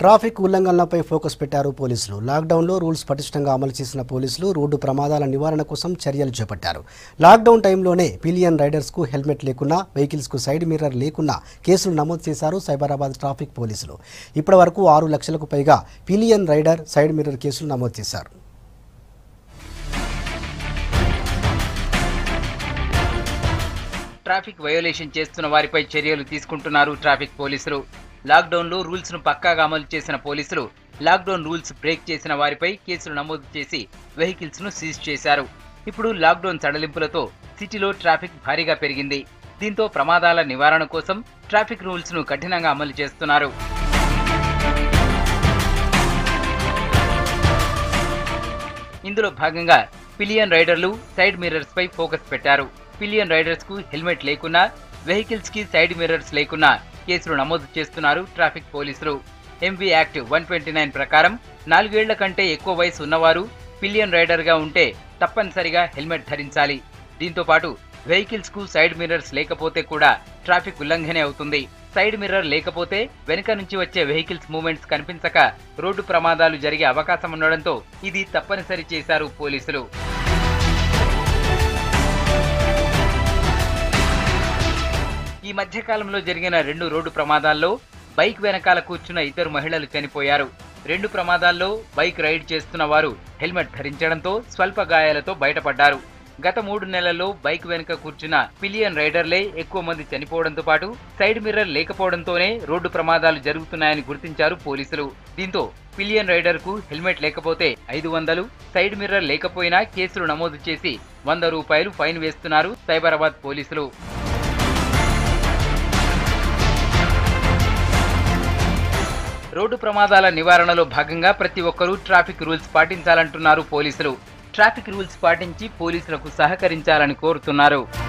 traffic ఉల్లంఘనలపై focus పెట్టారు పోలీసులు లాక్డౌన్లో రూల్స్ పటిష్టంగా అమలు చేసిన పోలీసులు రోడ్డు ప్రమాదాల నివారణ కోసం చర్యలు చేపట్టారు లాక్డౌన్ టైంలోనే పిలియన్ రైడర్స్కు హెల్మెట్ లేకున్నా వెహికల్స్కు సైడ్ మిర్రర్ లేకున్నా కేసులు నమోదు చేశారు సైబరాబాద్ ట్రాఫిక్ పోలీసులు ఇప్పటి వరకు ఆరు లక్షలకు పైగా పిలియన్ రైడర్ సైడ్ మిర్రర్ కేసులు నమోదు చేశారు ట్రాఫిక్ వయోలేషన్ చేస్తున్న వారిపై చర్యలు తీసుకుంటున్నారు ట్రాఫిక్ పోలీసులు లాక్డౌన్లో రూల్స్ ను పక్కాగా అమలు చేసిన పోలీసులు లాక్డౌన్ రూల్స్ బ్రేక్ చేసిన వారిపై కేసులు నమోదు చేసి వెహికల్స్ ను సీజ్ చేశారు ఇప్పుడు లాక్డౌన్ సడలింపులతో సిటీలో ట్రాఫిక్ భారీగా పెరిగింది దీంతో ప్రమాదాల నివారణ కోసం ట్రాఫిక్ రూల్స్ ను కఠినంగా అమలు చేస్తున్నారు ఇందులో భాగంగా పిలియన్ రైడర్లు సైడ్ మిర్రర్స్ పై ఫోకస్ పెట్టారు పిలియన్ రైడర్స్ కు హెల్మెట్ లేకున్నా వెహికల్స్ కి సైడ్ మిర్రర్స్ లేకున్నా కేసులు నమోదు చేస్తున్నారు ట్రాఫిక్ పోలీసులు MV act one twenty nine ప్రకారం నాలుగేళ్ల కంటే ఎక్కువ వయసు ఉన్నవారు పిలియన్ రైడర్ గా ఉంటే తప్పనిసరిగా హెల్మెట్ ధరించాలి దీంతో పాటు వెహికల్స్ కు సైడ్ మిర్రర్స్ లేకపోతే కూడా ట్రాఫిక్ ఉల్లంఘనే అవుతుంది సైడ్ మిర్రర్ లేకపోతే వెనుక నుంచి వచ్చే వెహికల్స్ మూవ్మెంట్స్ కనిపించక రోడ్డు ప్రమాదాలు జరిగే అవకాశం ఉండడంతో ఇది తప్పనిసరి చేశారు పోలీసులు ఈ మధ్య కాలంలో జరిగిన రెండు రోడ్డు ప్రమాదాల్లో బైక్ వెనకాల కూర్చున్న ఇద్దరు మహిళలు చనిపోయారు రెండు ప్రమాదాల్లో బైక్ రైడ్ చేస్తున్న వారు హెల్మెట్ ధరించడంతో స్వల్ప గాయాలతో బయటపడ్డారు గత మూడు నెలల్లో బైక్ వెనుక కూర్చున్న పిలియన్ రైడర్లే ఎక్కువ మంది చనిపోవడంతో పాటు సైడ్ మిర్రర్ లేకపోవడంతోనే రోడ్డు ప్రమాదాలు జరుగుతున్నాయని గుర్తించారు పోలీసులు దీంతో పిలియన్ రైడర్ కు హెల్మెట్ లేకపోతే ఐదు వందలు సైడ్ మిర్రర్ లేకపోయినా కేసులు నమోదు చేసి వంద రూపాయలు ఫైన్ వేస్తున్నారు సైబరాబాద్ పోలీసులు రోడ్డు ప్రమాదాల నివారణలో భాగంగా ప్రతి ఒక్కరూ ట్రాఫిక్ రూల్స్ పాటించాలంటున్నారు పోలీసులు ట్రాఫిక్ రూల్స్ పాటించి పోలీసులకు సహకరించాలని కోరుతున్నారు